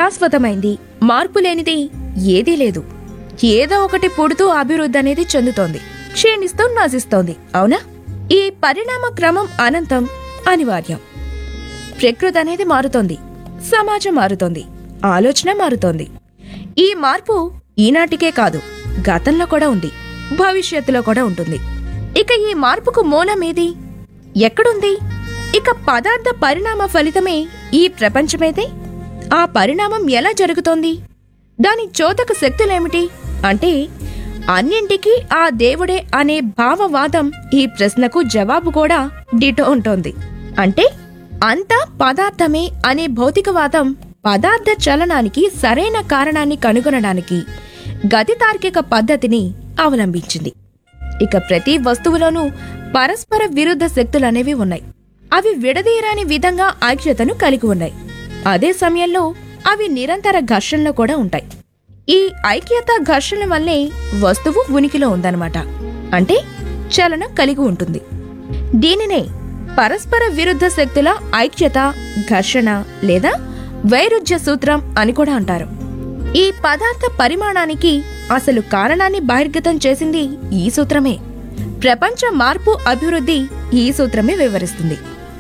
శాశ్వతమైంది మార్పు లేనిది ఏదీ లేదు ఏదో ఒకటి పుడుతూ అభివృద్ధి అనేది చెందుతోంది క్షీణిస్తూ నశిస్తోంది అవునా ఈ పరిణామ క్రమం అనంతం అనివార్యం ప్రకృతి అనేది మారుతోంది సమాజం మారుతోంది ఆలోచన మారుతోంది ఈ మార్పు ఈనాటికే కాదు గతంలో కూడా ఉంది భవిష్యత్తులో కూడా ఉంటుంది ఇక ఈ మార్పుకు మూలమేది ఎక్కడుంది ఇక పదార్థ పరిణామ ఫలితమే ఈ ప్రపంచమేదే ఆ పరిణామం ఎలా జరుగుతోంది దాని చోదక శక్తులేమిటి అంటే అన్నింటికీ ఆ దేవుడే అనే భావవాదం ఈ ప్రశ్నకు జవాబు కూడా డిటో ఉంటుంది అంటే అంతా పదార్థమే అనే భౌతికవాదం పదార్థ చలనానికి సరైన కారణాన్ని కనుగొనడానికి గతి తార్కిక పద్ధతిని అవలంబించింది ఇక ప్రతి వస్తువులోనూ పరస్పర విరుద్ధ శక్తులనేవి ఉన్నాయి అవి విడదీయరాని విధంగా ఐక్యతను కలిగి ఉన్నాయి అదే సమయంలో అవి నిరంతర ఘర్షణలో కూడా ఉంటాయి ఈ ఐక్యత ఘర్షణ వల్లే వస్తువు ఉనికిలో ఉందన్నమాట అంటే చలనం కలిగి ఉంటుంది దీనినే పరస్పర విరుద్ధ శక్తుల ఐక్యత ఘర్షణ లేదా వైరుధ్య సూత్రం అని కూడా అంటారు ఈ పదార్థ పరిమాణానికి అసలు కారణాన్ని బహిర్గతం చేసింది ఈ సూత్రమే ప్రపంచ మార్పు అభివృద్ధి ఈ సూత్రమే వివరిస్తుంది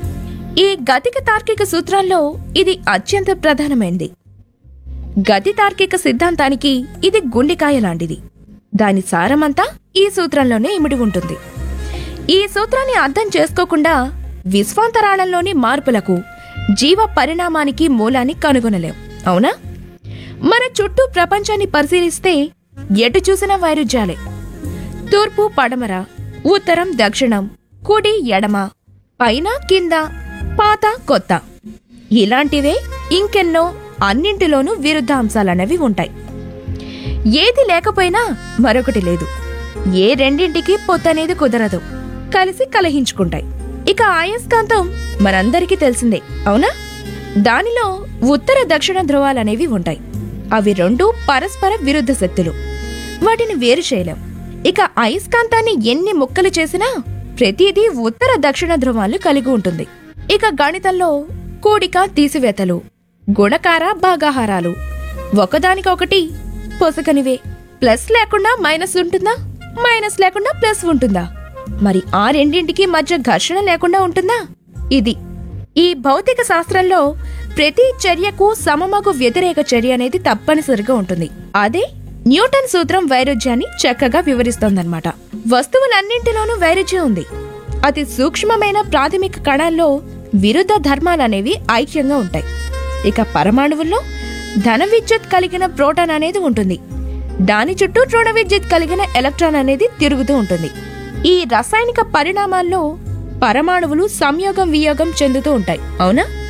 ఈ గతిక తార్కిక సూత్రాల్లో ఇది అత్యంత ప్రధానమైనది గతి తార్కిక సిద్ధాంతానికి ఇది గుండెకాయ లాంటిది దాని సారమంతా ఈ సూత్రంలోనే ఇమిడి ఉంటుంది ఈ సూత్రాన్ని అర్థం చేసుకోకుండా విశ్వాంతరాళంలోని మార్పులకు జీవ పరిణామానికి మూలాన్ని కనుగొనలేం అవునా మన చుట్టూ ప్రపంచాన్ని పరిశీలిస్తే ఎటు చూసిన వైరుధ్యాలే తూర్పు పడమర ఉత్తరం దక్షిణం కుడి ఎడమ పైన కింద పాత కొత్త ఇలాంటివే ఇంకెన్నో అన్నింటిలోనూ విరుద్ధ అంశాలనేవి ఉంటాయి ఏది లేకపోయినా మరొకటి లేదు ఏ రెండింటికి పొత్తనేది కుదరదు కలిసి కలహించుకుంటాయి ఇక అయస్కాంతం మనందరికీ తెలిసిందే అవునా దానిలో ఉత్తర దక్షిణ ధ్రువాలనేవి ఉంటాయి అవి రెండు పరస్పర విరుద్ధ శక్తులు వాటిని వేరు చేయలేం ఇక అయస్కాంతాన్ని ఎన్ని ముక్కలు చేసినా ప్రతిదీ ఉత్తర దక్షిణ ధ్రువాలు కలిగి ఉంటుంది ఇక గణితంలో కూడిక తీసివేతలు గుణకార భాగాహారాలు ఒకదానికొకటి పొసకనివే ప్లస్ లేకుండా మైనస్ ఉంటుందా మైనస్ లేకుండా ప్లస్ ఉంటుందా మరి ఆ రెండింటికి మధ్య ఘర్షణ లేకుండా ఉంటుందా ఇది ఈ భౌతిక శాస్త్రంలో ప్రతి చర్యకు సమమగు వ్యతిరేక చర్య అనేది తప్పనిసరిగా ఉంటుంది అదే న్యూటన్ సూత్రం వైరుధ్యాన్ని చక్కగా వివరిస్తోందన్నమాట వస్తువులన్నింటిలోనూ వైరుధ్యం ఉంది అతి సూక్ష్మమైన ప్రాథమిక కణాల్లో విరుద్ధ ధర్మాలనేవి ఐక్యంగా ఉంటాయి ఇక పరమాణువుల్లో ధన విద్యుత్ కలిగిన ప్రోటాన్ అనేది ఉంటుంది దాని చుట్టూ రుణ విద్యుత్ కలిగిన ఎలక్ట్రాన్ అనేది తిరుగుతూ ఉంటుంది ఈ రసాయనిక పరిణామాల్లో పరమాణువులు సంయోగం వియోగం చెందుతూ ఉంటాయి అవునా